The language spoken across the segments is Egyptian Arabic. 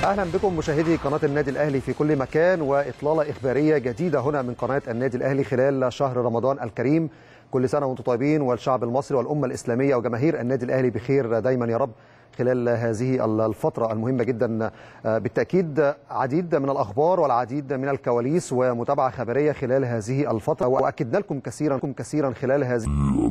اهلا بكم مشاهدي قناه النادي الاهلي في كل مكان واطلاله اخباريه جديده هنا من قناه النادي الاهلي خلال شهر رمضان الكريم كل سنه وانتم طيبين والشعب المصري والامه الاسلاميه وجماهير النادي الاهلي بخير دايما يا رب خلال هذه الفترة المهمة جدا بالتأكيد عديد من الأخبار والعديد من الكواليس ومتابعة خبرية خلال هذه الفترة وأكدنا لكم كثيرا كثيرا خلال هذه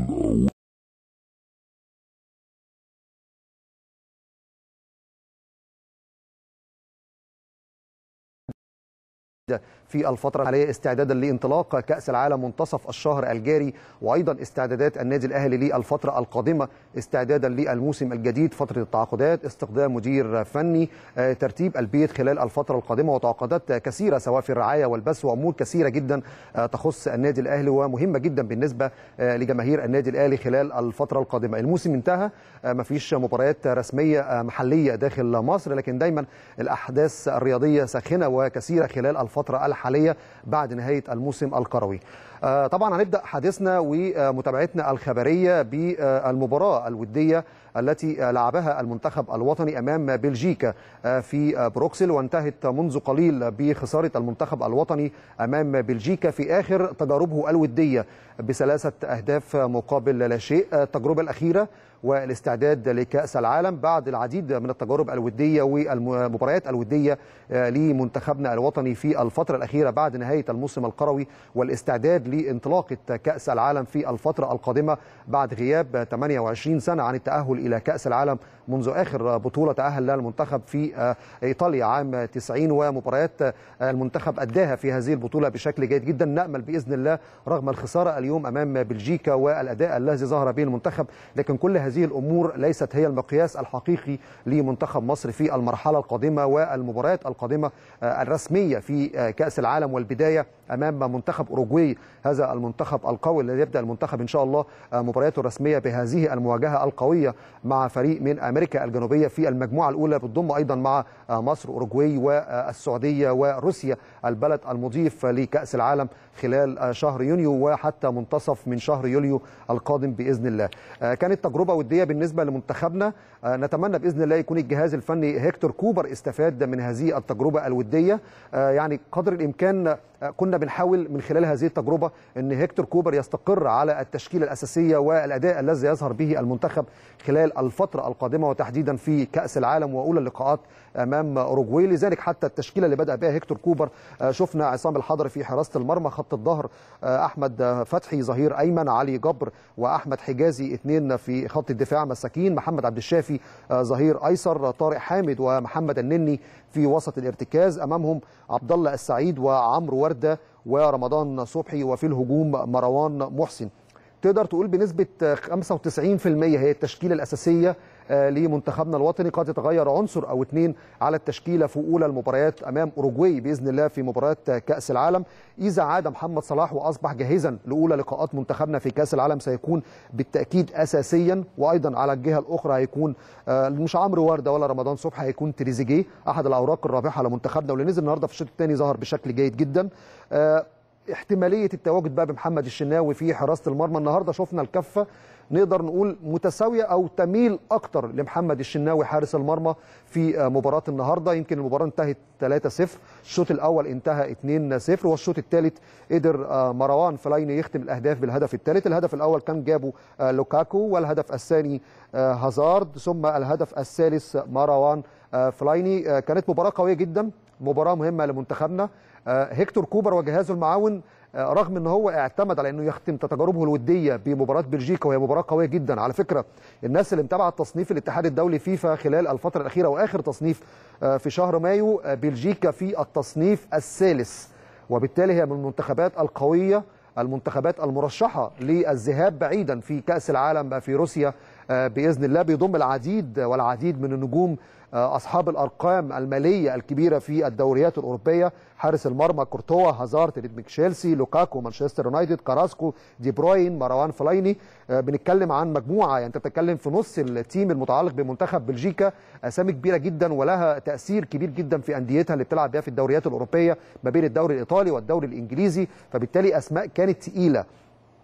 في الفترة الحالية استعدادا لانطلاق كأس العالم منتصف الشهر الجاري وأيضا استعدادات النادي الأهلي للفترة القادمة استعدادا للموسم الجديد فترة التعاقدات استخدام مدير فني ترتيب البيت خلال الفترة القادمة وتعاقدات كثيرة سواء في الرعاية والبث وأمور كثيرة جدا تخص النادي الأهلي ومهمة جدا بالنسبة لجماهير النادي الأهلي خلال الفترة القادمة الموسم انتهى ما فيش مباريات رسمية محلية داخل مصر لكن دايما الأحداث الرياضية ساخنة وكثيرة خلال الفترة الحالية بعد نهاية الموسم الكروي طبعا هنبدأ حديثنا ومتابعتنا الخبرية بالمباراة الودية التي لعبها المنتخب الوطني أمام بلجيكا في بروكسل وانتهت منذ قليل بخسارة المنتخب الوطني أمام بلجيكا في آخر تجاربه الودية بثلاثة أهداف مقابل لا شيء التجربة الأخيرة والاستعداد لكأس العالم بعد العديد من التجارب الودية والمباريات الودية لمنتخبنا الوطني في الفترة الأخيرة بعد نهاية الموسم القروي والاستعداد لانطلاقة كأس العالم في الفترة القادمة بعد غياب 28 سنة عن التأهل إلى كأس العالم منذ آخر بطولة تأهل لها المنتخب في إيطاليا عام 90 ومباريات المنتخب أداها في هذه البطولة بشكل جيد جدا نأمل بإذن الله رغم الخسارة اليوم أمام بلجيكا والأداء الذي ظهر به المنتخب لكن كل هذه الأمور ليست هي المقياس الحقيقي لمنتخب مصر في المرحلة القادمة والمباريات القادمة الرسمية في كأس العالم والبداية أمام منتخب أوروجواي هذا المنتخب القوي الذي يبدأ المنتخب إن شاء الله مبارياته الرسمية بهذه المواجهة القوية مع فريق من أمريكا الجنوبية في المجموعة الأولى بتضم أيضا مع مصر أوروجواي والسعودية وروسيا البلد المضيف لكأس العالم خلال شهر يونيو وحتى منتصف من شهر يوليو القادم بإذن الله كانت تجربة ودية بالنسبة لمنتخبنا نتمنى بإذن الله يكون الجهاز الفني هيكتور كوبر استفاد من هذه التجربة الودية يعني قدر الإمكان كنا بنحاول من خلال هذه التجربة أن هيكتور كوبر يستقر على التشكيلة الأساسية والأداء الذي يظهر به المنتخب خلال الفترة القادمة وتحديدا في كأس العالم وأولى اللقاءات امام اوروجواي لذلك حتى التشكيله اللي بدا بها هيكتور كوبر شفنا عصام الحضري في حراسه المرمى خط الظهر احمد فتحي ظهير ايمن علي جبر واحمد حجازي اثنين في خط الدفاع مساكين محمد عبد الشافي ظهير ايسر طارق حامد ومحمد النني في وسط الارتكاز امامهم عبد الله السعيد وعمرو ورده ورمضان صبحي وفي الهجوم مروان محسن تقدر تقول بنسبه 95% هي التشكيله الاساسيه لمنتخبنا الوطني قد يتغير عنصر او اثنين على التشكيله في اولى المباريات امام اوروجواي باذن الله في مباراه كاس العالم اذا عاد محمد صلاح واصبح جاهزا لاولى لقاءات منتخبنا في كاس العالم سيكون بالتاكيد اساسيا وايضا على الجهه الاخرى هيكون مش عمرو ورده ولا رمضان صبحي هيكون تريزيجيه احد الاوراق الرابحه لمنتخبنا واللي نزل النهارده في الشوط الثاني ظهر بشكل جيد جدا احتماليه التواجد بقى بمحمد الشناوي في حراسه المرمى النهارده شفنا الكفه نقدر نقول متساويه او تميل اكتر لمحمد الشناوي حارس المرمى في مباراه النهارده يمكن المباراه انتهت 3-0 الشوط الاول انتهى 2-0 والشوط الثالث قدر مروان فلايني يختم الاهداف بالهدف الثالث الهدف الاول كان جابه لوكاكو والهدف الثاني هازارد ثم الهدف الثالث مروان فلايني كانت مباراه قويه جدا مباراه مهمه لمنتخبنا هيكتور كوبر وجهازه المعاون رغم ان هو اعتمد على انه يختم تجاربه الوديه بمباراه بلجيكا وهي مباراه قويه جدا على فكره الناس اللي متابعه تصنيف الاتحاد الدولي فيفا خلال الفتره الاخيره واخر تصنيف في شهر مايو بلجيكا في التصنيف الثالث وبالتالي هي من المنتخبات القويه المنتخبات المرشحه للذهاب بعيدا في كاس العالم في روسيا باذن الله بيضم العديد والعديد من النجوم اصحاب الارقام الماليه الكبيره في الدوريات الاوروبيه حارس المرمى كورتوا هازارد نجم تشيلسي لوكاكو مانشستر يونايتد كاراسكو دي بروين مروان فلايني بنتكلم عن مجموعه يعني انت بتتكلم في نص التيم المتعلق بمنتخب بلجيكا اسامي كبيره جدا ولها تاثير كبير جدا في انديتها اللي بتلعب بها في الدوريات الاوروبيه ما بين الدوري الايطالي والدوري الانجليزي فبالتالي اسماء كانت تقيله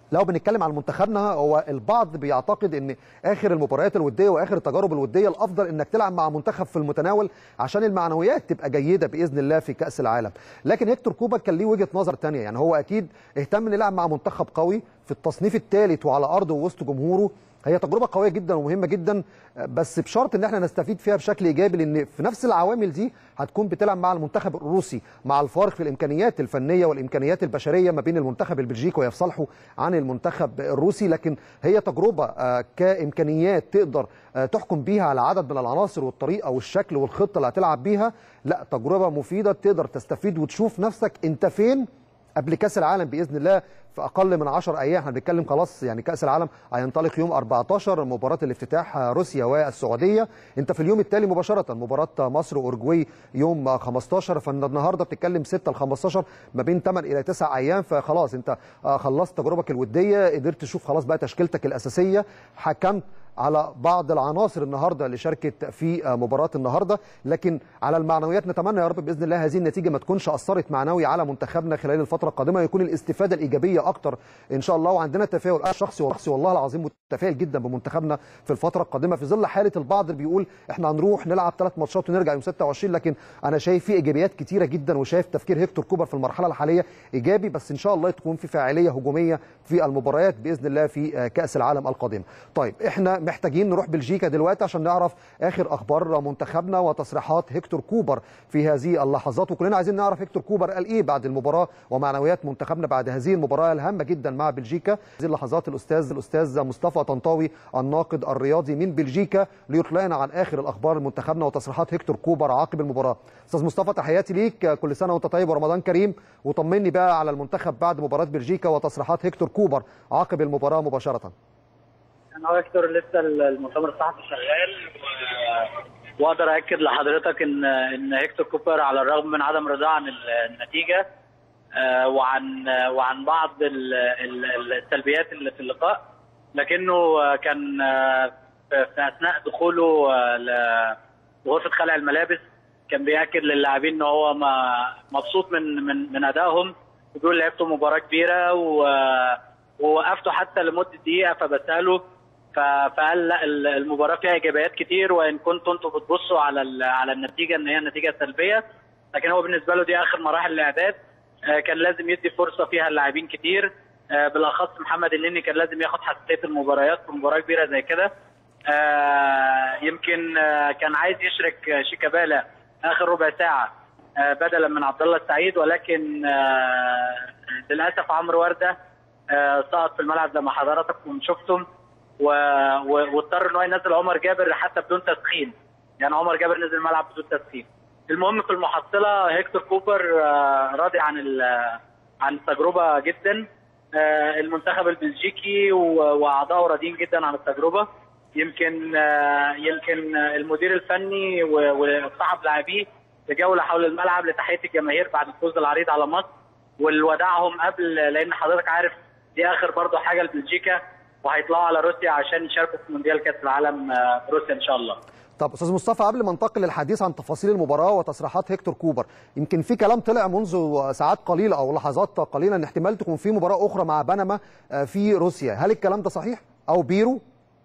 لو بنتكلم عن منتخبنا هو البعض بيعتقد ان اخر المباريات الوديه واخر التجارب الوديه الافضل انك تلعب مع منتخب في المتناول عشان المعنويات تبقى جيده باذن الله في كاس العالم لكن هيكتور كوبر كان ليه وجهه نظر ثانيه يعني هو اكيد اهتم انه يلعب مع منتخب قوي في التصنيف الثالث وعلى ارضه ووسط جمهوره هي تجربه قويه جدا ومهمه جدا بس بشرط ان احنا نستفيد فيها بشكل ايجابي لان في نفس العوامل دي هتكون بتلعب مع المنتخب الروسي مع الفارق في الامكانيات الفنيه والامكانيات البشريه ما بين المنتخب البلجيكي ويفصلحوا عن المنتخب الروسي لكن هي تجربه كامكانيات تقدر تحكم بيها على عدد من العناصر والطريقه والشكل والخطه اللي هتلعب بيها لا تجربه مفيده تقدر تستفيد وتشوف نفسك انت فين قبل كاس العالم باذن الله في اقل من 10 ايام احنا بنتكلم خلاص يعني كاس العالم هينطلق يوم 14 مباراه الافتتاح روسيا والسعوديه انت في اليوم التالي مباشره مباراه مصر واورجواي يوم 15 فالنهارده بتتكلم 6 ل 15 ما بين 8 الى 9 ايام فخلاص انت خلصت تجربك الوديه قدرت تشوف خلاص بقى تشكيلتك الاساسيه حكمت على بعض العناصر النهارده اللي شاركت في مباراه النهارده لكن على المعنويات نتمنى يا رب باذن الله هذه النتيجه ما تكونش اثرت معنوي على منتخبنا خلال الفتره القادمه يكون الاستفاده الايجابيه اكتر ان شاء الله وعندنا تفاؤل انا شخصي وشخصي والله العظيم متفائل جدا بمنتخبنا في الفتره القادمه في ظل حاله البعض اللي بيقول احنا هنروح نلعب ثلاث ماتشات ونرجع يوم 26 لكن انا شايف في ايجابيات كتيره جدا وشايف تفكير هيكتور كوبر في المرحله الحاليه ايجابي بس ان شاء الله تكون في فاعليه هجوميه في المباريات باذن الله في كاس العالم القادمه طيب احنا محتاجين نروح بلجيكا دلوقتي عشان نعرف اخر اخبار منتخبنا وتصريحات هيكتور كوبر في هذه اللحظات وكلنا عايزين نعرف هيكتور كوبر قال ايه بعد المباراه ومعنويات منتخبنا بعد هذه المباراه الهامه جدا مع بلجيكا هذه اللحظات الاستاذ الاستاذ مصطفى طنطاوي الناقد الرياضي من بلجيكا ليطلعنا عن اخر الاخبار منتخبنا وتصريحات هيكتور كوبر عقب المباراه استاذ مصطفى تحياتي ليك كل سنه وانت طيب ورمضان كريم وطمني بقى على المنتخب بعد مباراه بلجيكا وتصريحات هيكتور كوبر عقب المباراه مباشره انا هيكتور لسه المؤتمر الصحفي شغال واقدر اكد لحضرتك ان ان هيكتور كوبر على الرغم من عدم رضاه عن النتيجه وعن وعن بعض السلبيات اللي في اللقاء لكنه كان في اثناء دخوله لغرفه خلع الملابس كان بياكد للاعبين ان هو مبسوط من من من ادائهم وبيقول لعبتوا مباراه كبيره ووقفته حتى لمده دقيقه فبساله فقال لا المباراه فيها ايجابيات كتير وان كنتوا انتوا بتبصوا على على النتيجه ان هي نتيجه سلبيه لكن هو بالنسبه له دي اخر مراحل الاعداد كان لازم يدي فرصه فيها اللاعبين كتير بالاخص محمد النني كان لازم ياخد حساسيه المباريات في مباراه كبيره زي كده يمكن كان عايز يشرك شيكابالا اخر ربع ساعه بدلا من عبد الله السعيد ولكن للاسف عمرو ورده سقط في الملعب زي ما حضراتكم شفتم واضطر ان هو ينزل عمر جابر حتى بدون تسخين يعني عمر جابر نزل الملعب بدون تسخين المهم في المحصله هيكتور كوبر راضي عن عن التجربه جدا المنتخب البلجيكي واعضائه راضيين جدا عن التجربه يمكن يمكن المدير الفني وصاحب لاعبيه بجوله حول الملعب لتحيه الجماهير بعد الفوز العريض على مصر والوداعهم قبل لان حضرتك عارف دي اخر برضه حاجه لبلجيكا وهيطلعوا على روسيا عشان يشاركوا في مونديال كاس العالم في روسيا ان شاء الله. طب استاذ مصطفى قبل ما ننتقل للحديث عن تفاصيل المباراه وتصريحات هيكتور كوبر يمكن في كلام طلع منذ ساعات قليله او لحظات قليله ان احتمال تكون في مباراه اخرى مع بنما في روسيا هل الكلام ده صحيح او بيرو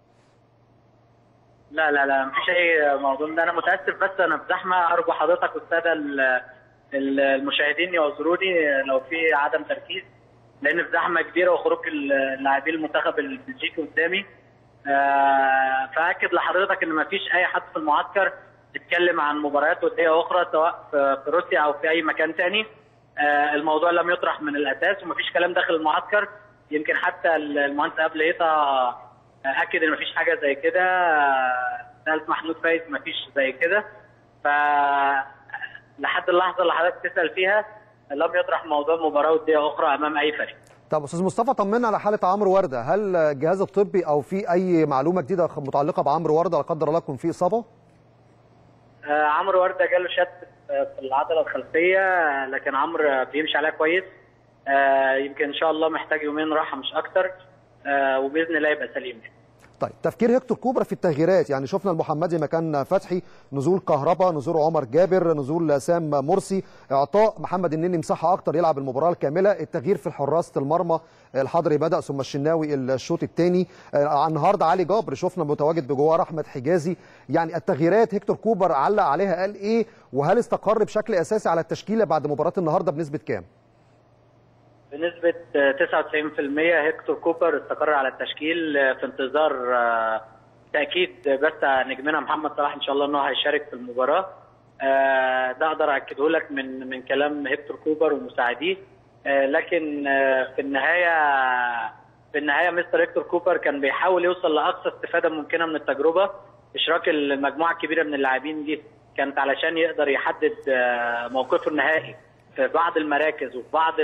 لا لا لا مفيش اي موضوع ده انا متاسف بس انا في زحمه ارجو حضرتك والساده المشاهدين يعذروني لو في عدم تركيز لان في زحمه كبيره وخروج اللاعبين المنتخب البلجيكي قدامي آه فاكد لحضرتك ان ما فيش اي حد في المعسكر اتكلم عن مباريات وديه اخرى سواء في روسيا او في اي مكان ثاني آه الموضوع لم يطرح من الاساس وما فيش كلام داخل المعسكر يمكن حتى المهندس قبل ايطا اكد ان ما فيش حاجه زي كده سالت محمود فايز ما فيش زي كده ف لحد اللحظه اللي حضرتك تسال فيها لم يطرح موضوع مباراه وديه اخرى امام اي فريق. طب استاذ مصطفى طمنا على حاله عمرو ورده، هل الجهاز الطبي او في اي معلومه جديده متعلقه بعمرو ورده لا قدر الله يكون في اصابه؟ آه عمرو ورده جاله شد في العضله الخلفيه لكن عمرو بيمشي عليها كويس. آه يمكن ان شاء الله محتاج يومين راحه مش اكتر آه وباذن الله يبقى سليم. طيب تفكير هيكتور كوبرا في التغييرات يعني شفنا المحمدي مكان فتحي نزول كهربا نزول عمر جابر نزول سام مرسي اعطاء محمد النني مساحه اكتر يلعب المباراه الكامله التغيير في حراسه المرمى الحضري بدا ثم الشناوي الشوط الثاني النهارده علي جابر شفنا متواجد بجوار احمد حجازي يعني التغييرات هيكتور كوبر علق عليها قال ايه وهل استقر بشكل اساسي على التشكيله بعد مباراه النهارده بنسبه كام بنسبة 99% هيكتور كوبر استقر على التشكيل في انتظار تأكيد بس نجمنا محمد صلاح إن شاء الله إنه هيشارك في المباراة ده أقدر أكده لك من من كلام هيكتور كوبر ومساعديه لكن في النهاية في النهاية مستر هيكتور كوبر كان بيحاول يوصل لأقصى استفادة ممكنة من التجربة إشراك المجموعة الكبيرة من اللاعبين دي كانت علشان يقدر يحدد موقفه النهائي في بعض المراكز وفي بعض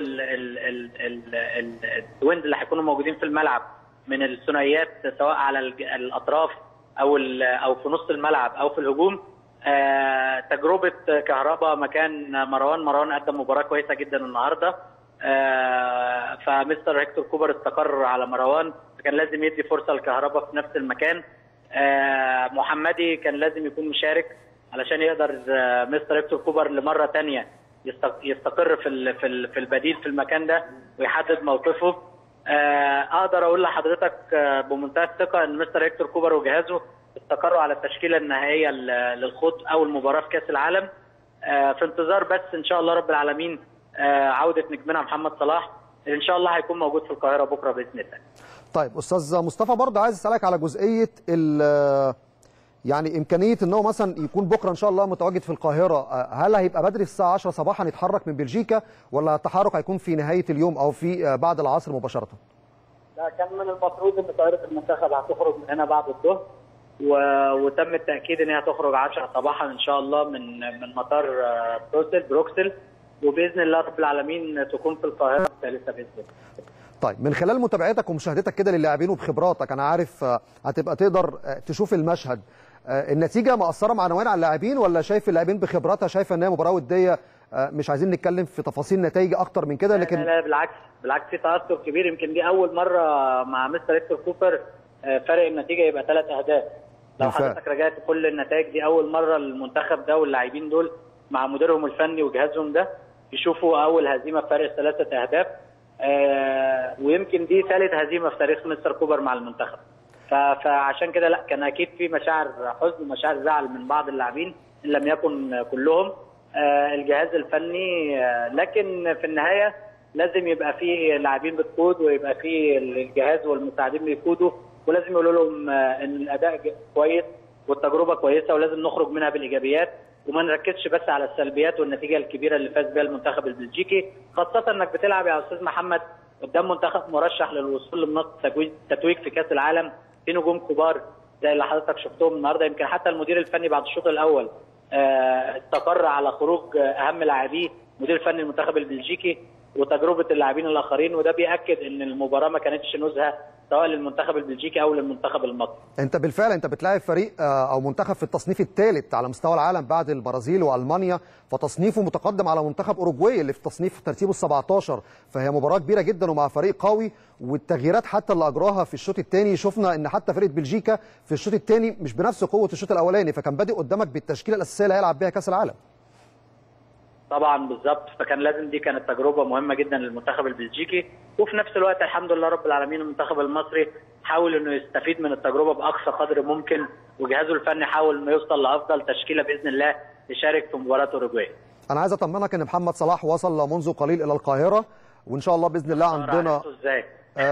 الويند اللي هيكونوا موجودين في الملعب من الثنائيات سواء على الاطراف او او في نص الملعب او في الهجوم آه تجربه كهربا مكان مروان مروان قدم مباراه كويسه جدا النهارده آه فمستر هيكتور كوبر استقر على مروان فكان لازم يدي فرصه لكهربا في نفس المكان آه محمدي كان لازم يكون مشارك علشان يقدر مستر هيكتور كوبر لمره ثانيه يستقر في في البديل في المكان ده ويحدد موقفه اقدر اقول لحضرتك بمنتهى الثقه ان مستر هيكتور كوبر وجهازه استقروا على التشكيله النهائيه للخوض او المباراه في كاس العالم في انتظار بس ان شاء الله رب العالمين عوده نجمنا محمد صلاح ان شاء الله هيكون موجود في القاهره بكره باذن الله. طيب استاذ مصطفى برضه عايز اسالك على جزئيه يعني امكانيه ان هو مثلا يكون بكره ان شاء الله متواجد في القاهره هل هيبقى بدري الساعه 10 صباحا يتحرك من بلجيكا ولا التحرك هيكون في نهايه اليوم او في بعد العصر مباشره؟ لا كان من المفروض ان طائره المنتخب هتخرج من هنا بعد الظهر و... وتم التاكيد ان هي هتخرج 10 صباحا ان شاء الله من من مطار بروكسل بروكسل وباذن الله رب العالمين تكون في القاهره الثالثه باذن الله. طيب من خلال متابعتك ومشاهدتك كده للاعبين وبخبراتك انا عارف هتبقى تقدر تشوف المشهد النتيجه مأثره معنويا على اللاعبين ولا شايف اللاعبين بخبراتها شايفه ان هي مباراه وديه مش عايزين نتكلم في تفاصيل نتائج اكتر من كده لكن لا, لا بالعكس بالعكس في تاثر كبير يمكن دي اول مره مع مستر هيكتور كوبر فرق النتيجه يبقى ثلاث اهداف لو حضرتك رجعت كل النتائج دي اول مره المنتخب ده واللاعبين دول مع مديرهم الفني وجهازهم ده يشوفوا اول هزيمه بفرق ثلاثه اهداف آه ويمكن دي ثالث هزيمه في تاريخ مستر كوبر مع المنتخب فعشان كده لا كان اكيد في مشاعر حزن ومشاعر زعل من بعض اللاعبين ان لم يكن كلهم آه الجهاز الفني آه لكن في النهايه لازم يبقى في لاعبين بتقود ويبقى في الجهاز والمساعدين بيقودوا ولازم يقولوا لهم ان الاداء كويس والتجربه كويسه ولازم نخرج منها بالايجابيات وما نركزش بس على السلبيات والنتيجه الكبيره اللي فاز بها المنتخب البلجيكي خاصه انك بتلعب يا استاذ محمد قدام منتخب مرشح للوصول لمنصه التتويج في كاس العالم في نجوم كبار زي اللي حضرتك شفتهم النهارده يمكن حتى المدير الفني بعد الشوط الاول استقر على خروج اهم لاعبيه مدير الفني المنتخب البلجيكي وتجربه اللاعبين الاخرين وده بياكد ان المباراه ما كانتش نزهه سواء للمنتخب البلجيكي او للمنتخب المصري. انت بالفعل انت بتلاعب فريق او منتخب في التصنيف الثالث على مستوى العالم بعد البرازيل والمانيا فتصنيفه متقدم على منتخب اوروجواي اللي في تصنيف ترتيبه ال 17 فهي مباراه كبيره جدا ومع فريق قوي والتغييرات حتى اللي اجراها في الشوط الثاني شفنا ان حتى فرقه بلجيكا في الشوط الثاني مش بنفس قوه الشوط الاولاني فكان بادئ قدامك بالتشكيله الاساسيه اللي هيلعب بيها كاس العالم. طبعا بالظبط فكان لازم دي كانت تجربه مهمه جدا للمنتخب البلجيكي وفي نفس الوقت الحمد لله رب العالمين المنتخب المصري حاول انه يستفيد من التجربه باقصى قدر ممكن وجهازه الفني حاول انه يوصل لافضل تشكيله باذن الله يشارك في مباراه اوروجواي. انا عايز اطمنك ان محمد صلاح وصل منذ قليل الى القاهره وان شاء الله باذن الله عندنا ازاي؟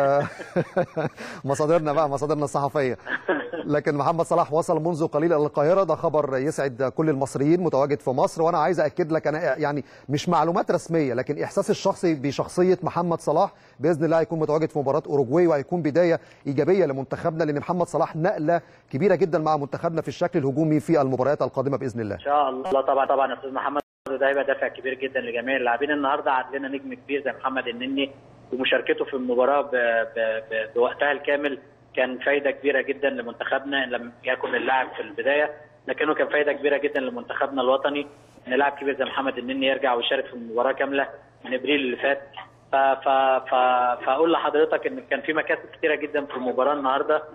مصادرنا بقى مصادرنا الصحفيه لكن محمد صلاح وصل منذ قليل الى القاهره ده خبر يسعد كل المصريين متواجد في مصر وانا عايز اكد لك انا يعني مش معلومات رسميه لكن احساسي الشخصي بشخصيه محمد صلاح باذن الله هيكون متواجد في مباراه اوروجواي وهيكون بدايه ايجابيه لمنتخبنا لان محمد صلاح نقله كبيره جدا مع منتخبنا في الشكل الهجومي في المباريات القادمه باذن الله ان شاء الله طبعا طبعا يا استاذ محمد ده هيبقى دافع كبير جدا لجميع اللاعبين النهارده عندنا نجم كبير زي محمد النني ومشاركته في المباراه ب... ب... ب... بوقتها الكامل كان فايده كبيره جدا لمنتخبنا ان لم يكن اللاعب في البدايه لكنه كان فايده كبيره جدا لمنتخبنا الوطني ان لاعب كبير زي محمد النني يرجع ويشارك في المباراه كامله من ابريل اللي فات ف... ف... ف... فاقول لحضرتك ان كان في مكاسب كتيره جدا في المباراه النهارده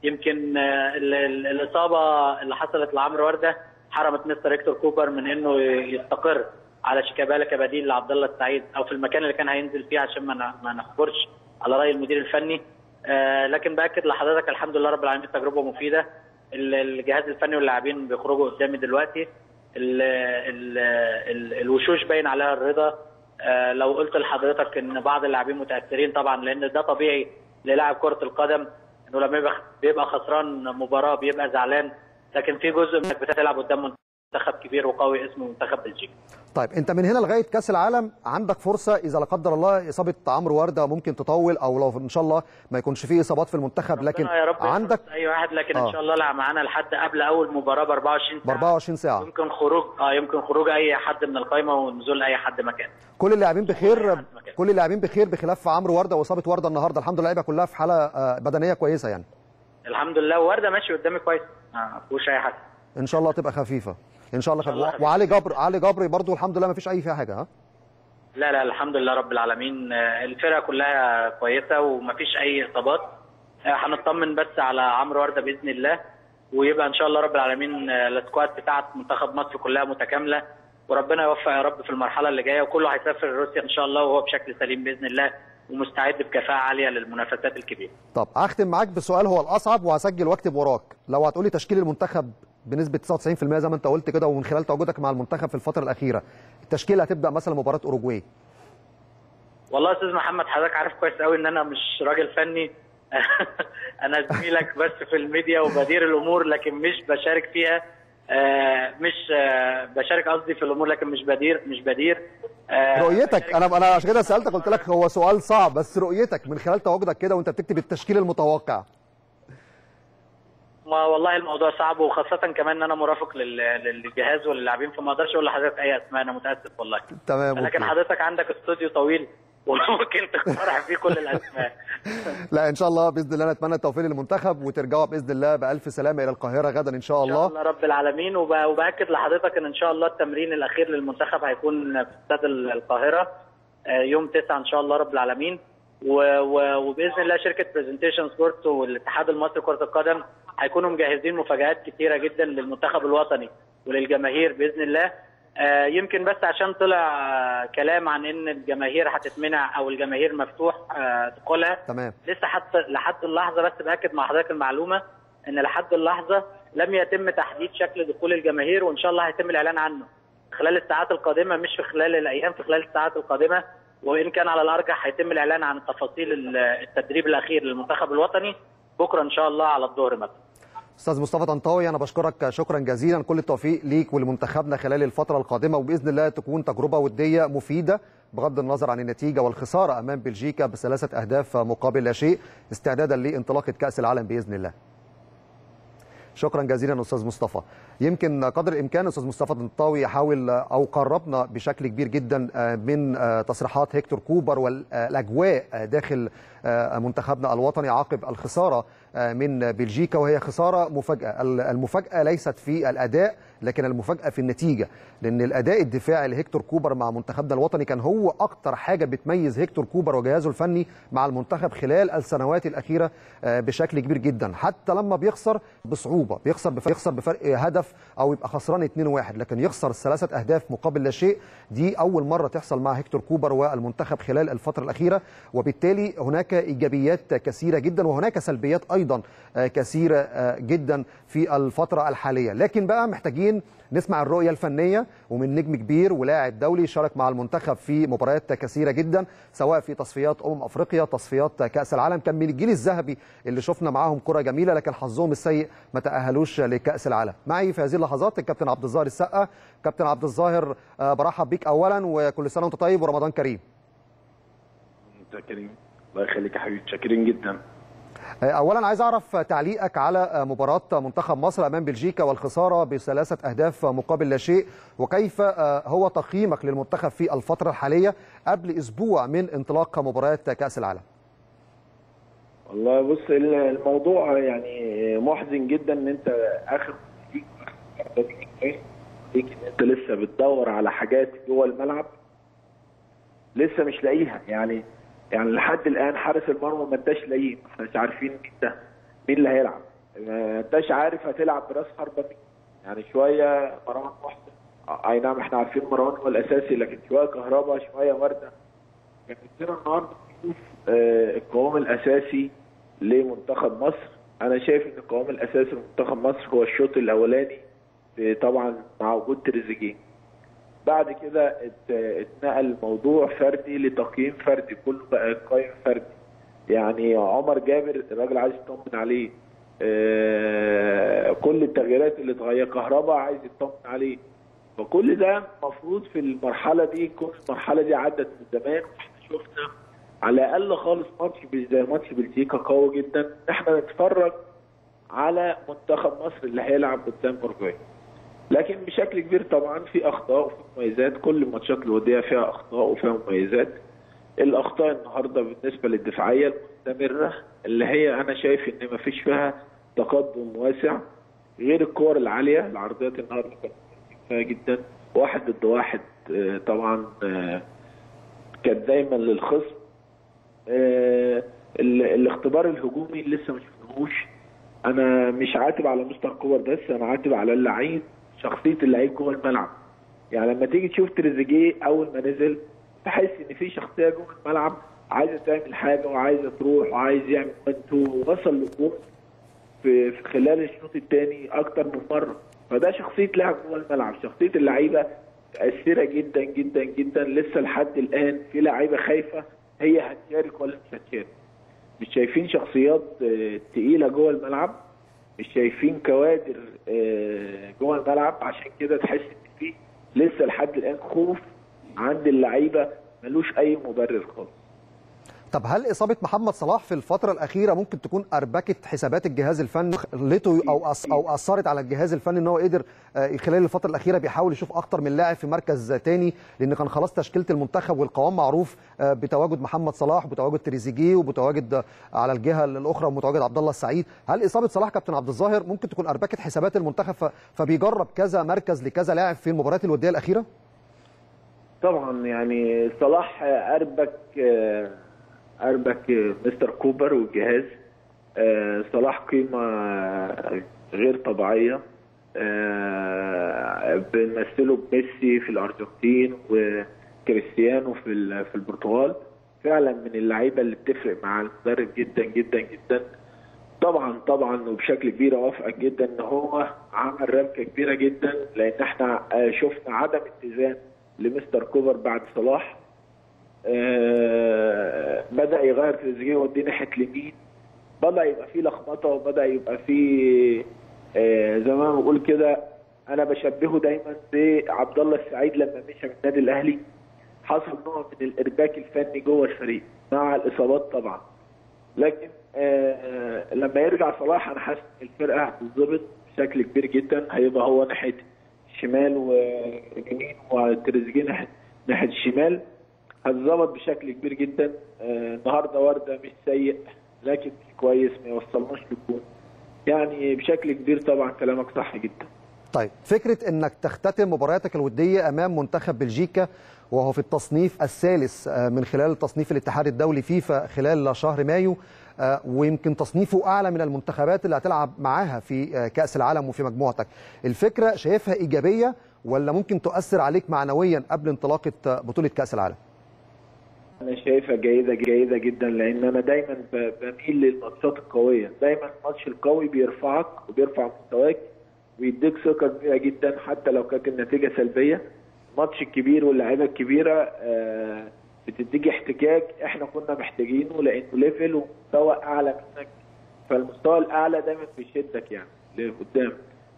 يمكن آه، ال- ال- الاصابه اللي حصلت لعمرو ورده حرمت مستر هيكتور كوبر من انه يستقر على شيكابالا كبديل لعبد الله السعيد او في المكان اللي كان هينزل فيه عشان ما ن- ما نخبرش على راي المدير الفني آه، لكن باكد لحضرتك الحمد لله رب العالمين تجربه مفيده ال- الجهاز الفني واللاعبين بيخرجوا قدامي دلوقتي ال ال ال الوشوش باين عليها الرضا آه، لو قلت لحضرتك ان بعض اللاعبين متاثرين طبعا لان ده طبيعي للاعب كره القدم انه لما يبقى بيبقى خسران مباراه بيبقى زعلان لكن في جزء منك بتلعب قدام منتخب كبير وقوي اسمه منتخب بلجيكا طيب انت من هنا لغايه كاس العالم عندك فرصه اذا لا قدر الله اصابه عمرو ورده ممكن تطول او لو ان شاء الله ما يكونش فيه اصابات في المنتخب لكن ربنا يا رب عندك يحفظ اي واحد لكن آه. ان شاء الله لا معانا لحد قبل اول مباراه ب 24 ب ساعه 24 ساعه يمكن خروج اه يمكن خروج اي حد من القائمه ونزول اي حد مكانه كل اللاعبين بخير مكان. كل اللاعبين بخير بخلاف عمرو ورده واصابه ورده النهارده الحمد لله اللعيبه كلها في حاله آه، بدنيه كويسه يعني الحمد لله ورده ماشي قدامي كويس ما فيهوش اي حاجه ان شاء الله تبقى خفيفه ان شاء الله, إن شاء الله خفيفة. وعلي جبر علي جبر برضو الحمد لله ما فيش اي فيها حاجه ها لا لا الحمد لله رب العالمين آه، الفرقه كلها كويسه ومفيش اي اصابات آه، هنطمن بس على عمرو ورده باذن الله ويبقى ان شاء الله رب العالمين آه، السكواد بتاعت منتخب مصر كلها متكامله وربنا يوفق يا رب في المرحله اللي جايه وكله هيسافر روسيا ان شاء الله وهو بشكل سليم باذن الله ومستعد بكفاءه عاليه للمنافسات الكبيره. طب هختم معاك بسؤال هو الاصعب وهسجل واكتب وراك لو هتقولي تشكيل المنتخب بنسبه 99% زي ما انت قلت كده ومن خلال تواجدك مع المنتخب في الفتره الاخيره التشكيل هتبدا مثلا مباراه اوروجواي والله يا استاذ محمد حضرتك عارف كويس قوي ان انا مش راجل فني انا زميلك بس في الميديا وبدير الامور لكن مش بشارك فيها آه، مش آه، بشارك قصدي في الامور لكن مش بدير مش بدير آه، رؤيتك بشارك- انا انا عشان كده سالتك قلت لك هو سؤال صعب بس رؤيتك من خلال تواجدك كده وانت بتكتب التشكيل المتوقع ما والله الموضوع صعب وخاصة كمان ان انا مرافق لل- للجهاز وللاعبين فما اقدرش اقول لحضرتك اي اسماء انا متاسف والله تمام لكن أوكي. حضرتك عندك استوديو طويل وممكن تقترح فيه كل الاسماء لا ان شاء الله باذن الله نتمنى التوفيق للمنتخب وترجعوا باذن الله بالف سلامه الى القاهره غدا ان شاء ان شاء الله الله رب العالمين وب- وباكد لحضرتك ان ان شاء الله التمرين الاخير للمنتخب هيكون في استاد ال- القاهره آه، يوم 9 ان شاء الله رب العالمين و- و- وباذن الله شركه برزنتيشن سبورت والاتحاد المصري لكره القدم هيكونوا مجهزين مفاجات كتيره جدا للمنتخب الوطني وللجماهير باذن الله آه، يمكن بس عشان طلع آه، كلام عن ان الجماهير هتتمنع او الجماهير مفتوح آه، دخولها تمام لسه حتى لحد اللحظه بس باكد مع حضرتك المعلومه ان لحد اللحظه لم يتم تحديد شكل دخول الجماهير وان شاء الله هيتم الاعلان عنه خلال الساعات القادمه مش في خلال الايام في خلال الساعات القادمه وان كان على الارجح هيتم الاعلان عن تفاصيل ال- التدريب الاخير للمنتخب الوطني بكره ان شاء الله على الظهر مثلا استاذ مصطفى طنطاوي انا بشكرك شكرا جزيلا كل التوفيق ليك ولمنتخبنا خلال الفتره القادمه وباذن الله تكون تجربه وديه مفيده بغض النظر عن النتيجه والخساره امام بلجيكا بثلاثه اهداف مقابل لا شيء استعدادا لانطلاقه كاس العالم باذن الله شكرا جزيلا استاذ مصطفى يمكن قدر الامكان استاذ مصطفى طنطاوي يحاول او قربنا بشكل كبير جدا من تصريحات هيكتور كوبر والاجواء داخل منتخبنا الوطني عقب الخساره من بلجيكا وهي خساره مفاجاه المفاجاه ليست في الاداء لكن المفاجاه في النتيجه لان الاداء الدفاعي لهيكتور كوبر مع منتخبنا الوطني كان هو اكتر حاجه بتميز هيكتور كوبر وجهازه الفني مع المنتخب خلال السنوات الاخيره بشكل كبير جدا حتى لما بيخسر بصعوبه بيخسر بيخسر بفرق هدف او يبقى خسران 2-1 لكن يخسر ثلاثه اهداف مقابل لا شيء دي اول مره تحصل مع هيكتور كوبر والمنتخب خلال الفتره الاخيره وبالتالي هناك ايجابيات كثيره جدا وهناك سلبيات ايضا كثيره جدا في الفتره الحاليه لكن بقى محتاجين نسمع الرؤيه الفنيه ومن نجم كبير ولاعب دولي شارك مع المنتخب في مباريات كثيره جدا سواء في تصفيات امم افريقيا تصفيات كاس العالم كان من الجيل الذهبي اللي شفنا معاهم كره جميله لكن حظهم السيء ما تاهلوش لكاس العالم معي في هذه اللحظات الكابتن عبد الظاهر السقا كابتن عبد الظاهر برحب بيك اولا وكل سنه وانت طيب ورمضان كريم انت كريم الله يخليك يا حبيبي شاكرين جدا اولا عايز اعرف تعليقك على مباراه منتخب مصر امام بلجيكا والخساره بثلاثه اهداف مقابل لا شيء وكيف هو تقييمك للمنتخب في الفتره الحاليه قبل اسبوع من انطلاق مباريات كاس العالم والله بص الموضوع يعني محزن جدا ان انت اخر ليك ان انت لسه بتدور على حاجات جوه الملعب لسه مش لاقيها يعني يعني لحد الان حارس المرمى ما انتش لاقيه احنا مش عارفين مين ده مين اللي هيلعب ما انتش عارف هتلعب براس حربه مين يعني شويه مروان محسن آه، اي نعم احنا عارفين مروان هو الاساسي لكن شويه كهربا شويه ورده كان نفسنا النهارده نشوف آه، القوام الاساسي لمنتخب مصر انا شايف ان القوام الاساسي لمنتخب مصر هو الشوط الاولاني آه، طبعا مع وجود تريزيجيه بعد كده ات- اتنقل الموضوع فردي لتقييم فردي كله بقى قيم فردي يعني عمر جابر الراجل عايز يطمن عليه آه، كل التغييرات اللي اتغير كهربا عايز يطمن عليه فكل ده المفروض في المرحله دي كل المرحله دي عدت من زمان واحنا شفنا على الاقل خالص ماتش بي- زي ماتش بلجيكا قوي جدا ان احنا نتفرج على منتخب مصر اللي هيلعب قدام اورجواي لكن بشكل كبير طبعا في اخطاء وفي مميزات كل الماتشات الوديه فيها اخطاء وفيها مميزات الاخطاء النهارده بالنسبه للدفاعيه المستمره اللي هي انا شايف ان ما فيش فيها تقدم واسع غير الكور العاليه العرضيات النهارده كانت فيها جدا واحد ضد واحد آه، طبعا آه، كانت دايما للخصم آه، ال- الاختبار الهجومي اللي لسه ما شفناهوش انا مش عاتب على مستر كوبر بس انا عاتب على اللعيب شخصيه اللعيب جوه الملعب يعني لما تيجي تشوف تريزيجيه اول ما نزل تحس ان في شخصيه جوه الملعب عايزه تعمل حاجه وعايزه تروح وعايز يعمل انتو وصل للجول في في خلال الشوط الثاني اكتر من مره فده شخصيه لاعب جوه الملعب شخصيه اللعيبه مؤثره جدا جدا جدا لسه لحد الان في لعيبه خايفه هي هتشارك ولا مش هتشارك مش شايفين شخصيات آه، تقيله جوه الملعب مش شايفين كوادر آه، جوه الملعب عشان كده تحس ان في لسه لحد الان خوف عند اللعيبه ملوش اي مبرر خالص طب هل اصابه محمد صلاح في الفتره الاخيره ممكن تكون اربكت حسابات الجهاز الفني خلته او أص او اثرت على الجهاز الفني ان هو قدر آه، خلال الفتره الاخيره بيحاول يشوف اكتر من لاعب في مركز تاني لان كان خلاص تشكيله المنتخب والقوام معروف آه، بتواجد محمد صلاح وبتواجد تريزيجيه وبتواجد آه، على الجهه الاخرى ومتواجد عبد الله السعيد هل اصابه صلاح كابتن عبد الظاهر ممكن تكون اربكت حسابات المنتخب ف- فبيجرب كذا مركز لكذا لاعب في المباريات الوديه الاخيره طبعا يعني صلاح اربك اربك مستر كوبر والجهاز آه، صلاح قيمه غير طبيعيه آه، بنمثله بميسي في الارجنتين وكريستيانو في ال- في البرتغال فعلا من اللعيبه اللي بتفرق مع المدرب جدا جدا جدا طبعا طبعا وبشكل كبير اوافقك جدا ان هو عمل ربكه كبيره جدا لان احنا آه، شفنا عدم اتزان لمستر كوبر بعد صلاح آه، بدا يغير تريزيجيه ويوديه ناحيه اليمين بدا يبقى فيه لخبطه وبدا يبقى فيه آه، زي ما بقول كده انا بشبهه دايما بعبد الله السعيد لما مشى من النادي الاهلي حصل نوع من الارباك الفني جوه الفريق مع الاصابات طبعا لكن آه، آه، لما يرجع صلاح انا حاسس ان الفرقه هتتظبط بشكل كبير جدا هيبقى هو ناحيه الشمال واليمين وتريزيجيه ناحيه ناحيه الشمال هتظبط بشكل كبير جدا آه، النهارده ورده مش سيء لكن مش كويس ما يوصلناش للجون يعني بشكل كبير طبعا كلامك صح جدا طيب فكره انك تختتم مبارياتك الوديه امام منتخب بلجيكا وهو في التصنيف الثالث آه، من خلال تصنيف الاتحاد الدولي فيفا خلال شهر مايو آه، ويمكن تصنيفه اعلى من المنتخبات اللي هتلعب معاها في آه، كاس العالم وفي مجموعتك الفكره شايفها ايجابيه ولا ممكن تؤثر عليك معنويا قبل انطلاقه آه، بطوله كاس العالم انا شايفها جيده جيده جدا لان انا دايما ب- بميل للماتشات القويه دايما الماتش القوي بيرفعك وبيرفع مستواك ويديك ثقه كبيره جدا حتى لو كانت النتيجه سلبيه الماتش الكبير واللعيبه الكبيره آه، بتديك احتكاك احنا كنا محتاجينه لانه ليفل ومستوى اعلى منك فالمستوى الاعلى دايما بيشدك يعني لقدام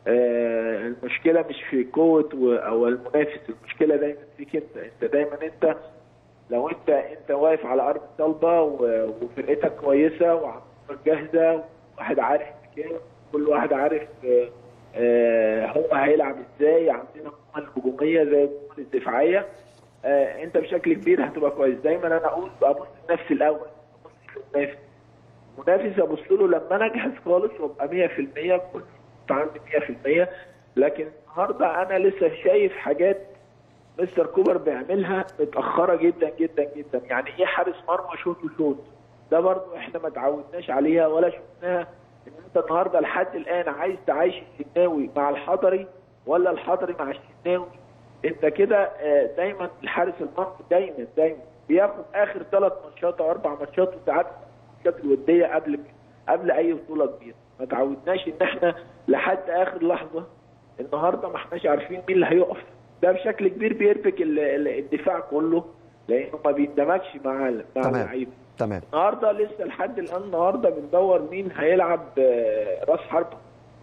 آه، المشكله مش في قوه و- او المنافس المشكله دايما فيك انت انت دايما انت لو انت انت واقف على ارض صلبه و- وفرقتك كويسه وعملك جاهزه واحد عارف مكانه كل واحد عارف آه، آه، هو هيلعب ازاي عندنا الجمل الهجوميه زي الجمل الدفاعيه آه، انت بشكل كبير هتبقى كويس دايما انا اقول ابص لنفسي الاول ابص للمنافس المنافس ابص له لما انا اجهز خالص وابقى 100% كل عندي 100% لكن النهارده انا لسه شايف حاجات مستر كوبر بيعملها متاخره جدا جدا جدا يعني ايه حارس مرمى شوط وشوط ده برضو احنا ما تعودناش عليها ولا شفناها ان انت النهارده لحد الان عايز تعيش الشناوي مع الحضري ولا الحضري مع الشناوي انت كده آه، دايما الحارس المرمى دايما دايما بياخد اخر ثلاث ماتشات او اربع ماتشات وساعات الماتشات الوديه قبل قبل اي بطوله كبيره ما تعودناش ان احنا لحد اخر لحظه النهارده ما احناش عارفين مين اللي هيقف ده بشكل كبير بيربك ال- ال- الدفاع كله لانه ما بيندمجش مع ال- مع تمام اللعيبه تمام النهارده لسه لحد الان النهارده بندور مين هيلعب آه، راس حربه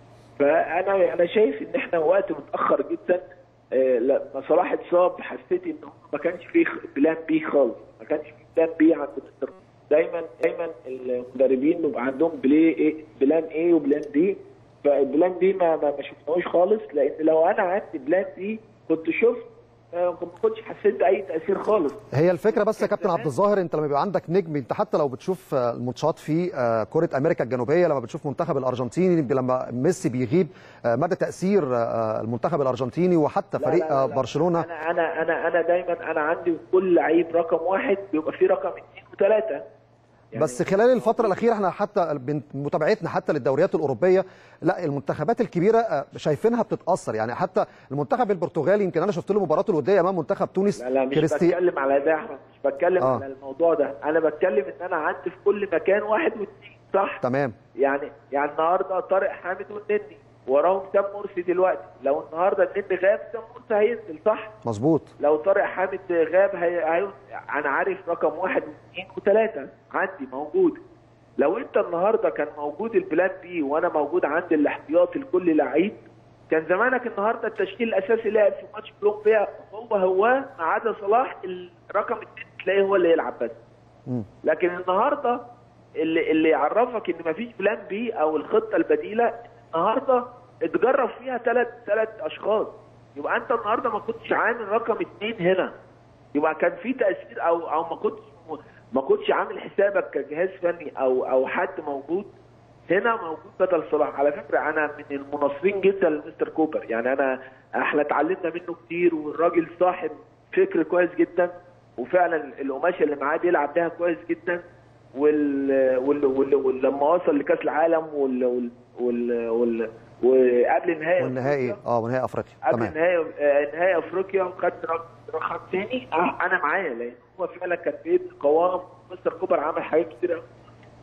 فانا انا شايف ان احنا وقت متاخر جدا آه، لما صلاح اتصاب حسيت ان هو ما كانش فيه بلان بي خالص ما كانش فيه بلان بي عند مستر دايما دايما المدربين بيبقى عندهم بلاي إيه بلان اي وبلان بي فالبلان بي ما ما ما شفناهوش خالص لان لو انا عندي بلان بي كنت شفت آه، ما كنتش حسيت باي تاثير خالص هي الفكره بس يا كابتن عبد الظاهر انت لما يبقى عندك نجم انت حتى لو بتشوف آه، الماتشات في آه، كره امريكا الجنوبيه لما بتشوف منتخب الارجنتيني لما ميسي بيغيب آه، مدى تاثير آه، المنتخب الارجنتيني وحتى لا، فريق لا، لا، آه، لا. برشلونه انا انا انا انا دايما انا عندي كل لعيب رقم واحد بيبقى فيه رقم اثنين وثلاثه بس خلال الفترة الأخيرة احنا حتى من متابعتنا حتى للدوريات الأوروبية لا المنتخبات الكبيرة آه، شايفينها بتتأثر يعني حتى المنتخب البرتغالي يمكن أنا شفت له مباراته الودية أمام منتخب تونس لا لا مش كريستي- بتكلم على ده يا احمد مش بتكلم آه. على الموضوع ده انا بتكلم ان انا عندي في كل مكان واحد واثنين صح تمام يعني يعني النهارده طارق حامد والنني وراهم سام مرسي دلوقتي لو النهارده النني غاب سام مرسي هينزل صح مظبوط لو طارق حامد غاب هي... هي... انا عارف رقم واحد واثنين وثلاثه عندي موجود لو انت النهارده كان موجود البلان بي وانا موجود عندي الاحتياطي لكل لعيب كان زمانك النهارده التشكيل الاساسي لعب في ماتش كولومبيا هو هو ما عدا صلاح الرقم اثنين تلاقيه هو اللي يلعب بس مم. لكن النهارده اللي اللي يعرفك ان مفيش بلان بي او الخطه البديله النهارده اتجرب فيها ثلاث ثلاث اشخاص يبقى انت النهارده ما كنتش عامل رقم اثنين هنا يبقى كان في تاثير او او ما كنتش ما كنتش عامل حسابك كجهاز فني او او حد موجود هنا موجود بدل صلاح على فكره انا من المناصرين جدا لمستر كوبر يعني انا احنا اتعلمنا منه كتير والراجل صاحب فكر كويس جدا وفعلا القماشه اللي معاه بيلعب بيها كويس جدا وال... وال... وال... ولما وصل لكاس العالم وال... وال... وال... وال... وقبل نهائي والنهائي اه ونهائي أفريقيا قبل تمام نهائي آه، نهائي افريقيا وخد رق- رقم تاني آه، انا معاه لان هو فعلا كان بيبني قوام مستر كوبر عمل حاجات كتير قوي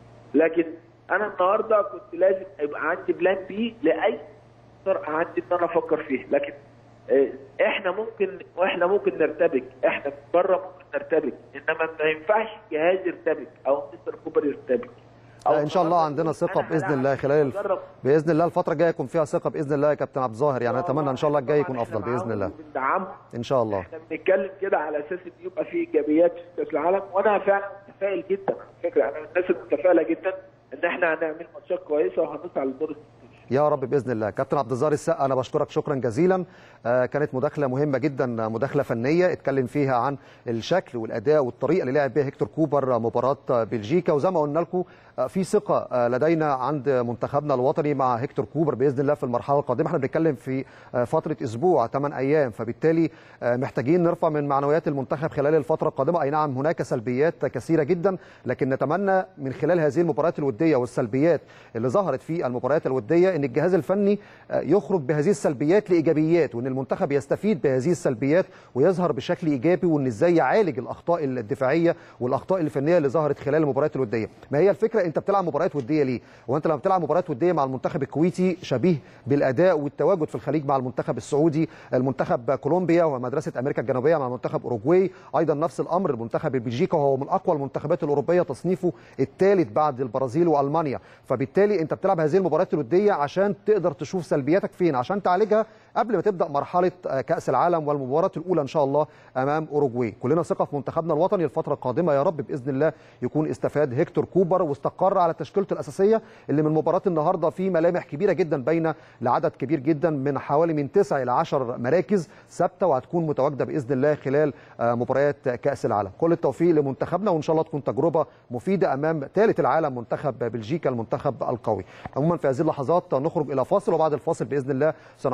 لكن انا النهارده كنت لازم يبقى عندي بلان بي لاي قرار عندي ان انا افكر فيه لكن آه، احنا ممكن واحنا ممكن نرتبك احنا بره ممكن نرتبك انما ما ينفعش جهاز يرتبك او مستر كوبر يرتبك أو لا ان شاء الله النهاردة عندنا يقول ثقه أنا باذن هلعب الله خلال الف... وأجرب. باذن الله الفتره الجايه يكون فيها ثقه باذن الله يا كابتن عبد الظاهر يعني اتمنى ان شاء الله الجاي يكون طبعاً افضل إحنا باذن معاهم الله وبندعمهم ان شاء الله احنا بنتكلم كده على اساس ان يبقى في ايجابيات في كاس العالم وانا فعلا متفائل جدا على فكره انا من الناس المتفائله جدا ان احنا هنعمل ماتشات كويسه وهنطلع للدور الستين. يا رب باذن الله كابتن عبد الظاهر السقا انا بشكرك شكرا جزيلا آه، كانت مداخله مهمه جدا مداخله فنيه اتكلم فيها عن الشكل والاداء والطريقه اللي لعب بيها هيكتور كوبر مباراه بلجيكا وزي ما قلنا لكم آه، في ثقه آه، لدينا عند منتخبنا الوطني مع هيكتور كوبر باذن الله في المرحله القادمه احنا بنتكلم في آه، فتره اسبوع 8 ايام فبالتالي آه، محتاجين نرفع من معنويات المنتخب خلال الفتره القادمه اي نعم هناك سلبيات كثيره جدا لكن نتمنى من خلال هذه المباريات الوديه والسلبيات اللي ظهرت في المباريات الوديه ان الجهاز الفني آه، يخرج بهذه السلبيات لايجابيات وان المنتخب يستفيد بهذه السلبيات ويظهر بشكل ايجابي وان ازاي يعالج الاخطاء الدفاعيه والاخطاء الفنيه اللي ظهرت خلال المباريات الوديه ما هي الفكره انت بتلعب مباريات وديه ليه وانت لما بتلعب مباريات وديه مع المنتخب الكويتي شبيه بالاداء والتواجد في الخليج مع المنتخب السعودي المنتخب كولومبيا ومدرسه امريكا الجنوبيه مع منتخب اوروجواي ايضا نفس الامر المنتخب بلجيكا وهو من اقوى المنتخبات الاوروبيه تصنيفه الثالث بعد البرازيل والمانيا فبالتالي انت بتلعب هذه المباريات الوديه عشان تقدر تشوف سلبياتك فين عشان تعالجها قبل ما تبدا مرحله آه، كاس العالم والمباراه الاولى ان شاء الله امام اوروجواي كلنا ثقه في منتخبنا الوطني الفتره القادمه يا رب باذن الله يكون استفاد هيكتور كوبر واستقر على تشكيلته الاساسيه اللي من مباراه النهارده في ملامح كبيره جدا بين لعدد كبير جدا من حوالي من 9 الى 10 مراكز ثابته وهتكون متواجده باذن الله خلال آه، مباريات كاس العالم كل التوفيق لمنتخبنا وان شاء الله تكون تجربه مفيده امام ثالث العالم منتخب بلجيكا المنتخب القوي عموما في هذه اللحظات نخرج الى فاصل وبعد الفاصل باذن الله سنعاود الحديث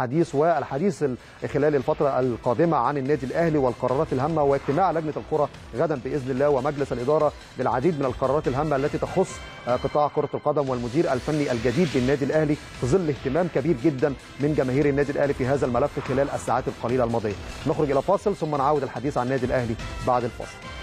الحديث والحديث خلال الفتره القادمه عن النادي الاهلي والقرارات الهامه واجتماع لجنه الكره غدا باذن الله ومجلس الاداره بالعديد من القرارات الهامه التي تخص قطاع كره القدم والمدير الفني الجديد بالنادي الاهلي في ظل اهتمام كبير جدا من جماهير النادي الاهلي في هذا الملف خلال الساعات القليله الماضيه. نخرج الى فاصل ثم نعود الحديث عن النادي الاهلي بعد الفاصل.